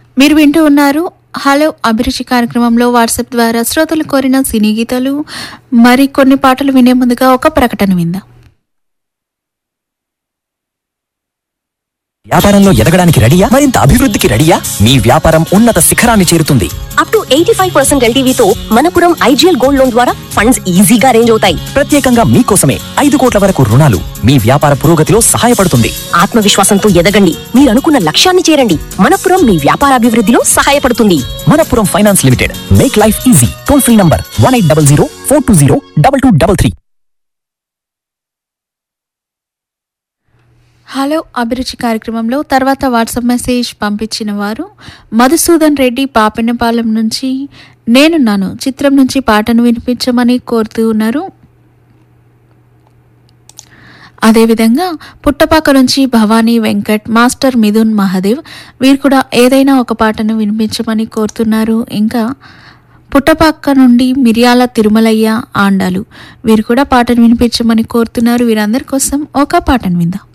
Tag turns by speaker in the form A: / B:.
A: మీరు వింటూ ఉన్నారు హలో అభిరుచి కార్యక్రమంలో వాట్సాప్ ద్వారా శ్రోతలు కోరిన సినీ గీతాలు మరి కొన్ని పాటలు వినే ముందుగా ఒక ప్రకటన విందాం
B: వ్యాపారంలో ఎదగడానికి రెడీయా మరింత అభివృద్ధికి రెడీయా మీ వ్యాపారం ఉన్నత శిఖరాన్ని చేరుతుంది
C: up to eighty five percent ఎల్టీవీతో మనపురం ఐజీఎల్ గోల్డ్ లోన్ ద్వారా ఫండ్స్ ఈజీగా అరేంజ్ అవుతాయి
B: ప్రత్యేకంగా మీకోసమే ఐదు కోట్ల వరకు రుణాలు మీ వ్యాపార పురోగతిలో సహాయపడుతుంది
C: ఆత్మవిశ్వాసంతో ఎదగండి మీరు అనుకున్న లక్ష్యాన్ని చేరండి మనపురం మీ వ్యాపారాభివృద్ధిలో సహాయపడుతుంది
B: Manappuram finance limited make life easy toll free number one eight double zero four two zero double two double three
A: hello అభిరుచి కార్యక్రమంలో తర్వాత వాట్సాప్ మెసేజ్ పంపించిన వారు మధుసూదన్ రెడ్డి పాపెన్నపాలెం నుంచి నేనున్నాను చిత్రం నుంచి పాటను వినిపించమని కోరుతూ ఉన్నారు అదేవిధంగా పుట్టపాక నుంచి భవానీ వెంకట్ మాస్టర్ మిథున్ మహాదేవ్ వీరు కూడా ఏదైనా ఒక పాటను వినిపించమని కోరుతున్నారు ఇంకా పుట్టపాక నుండి మిరియాల తిరుమలయ్య ఆండాలు వీరు కూడా పాటను వినిపించమని కోరుతున్నారు వీరందరి కోసం ఒక పాటను విందాం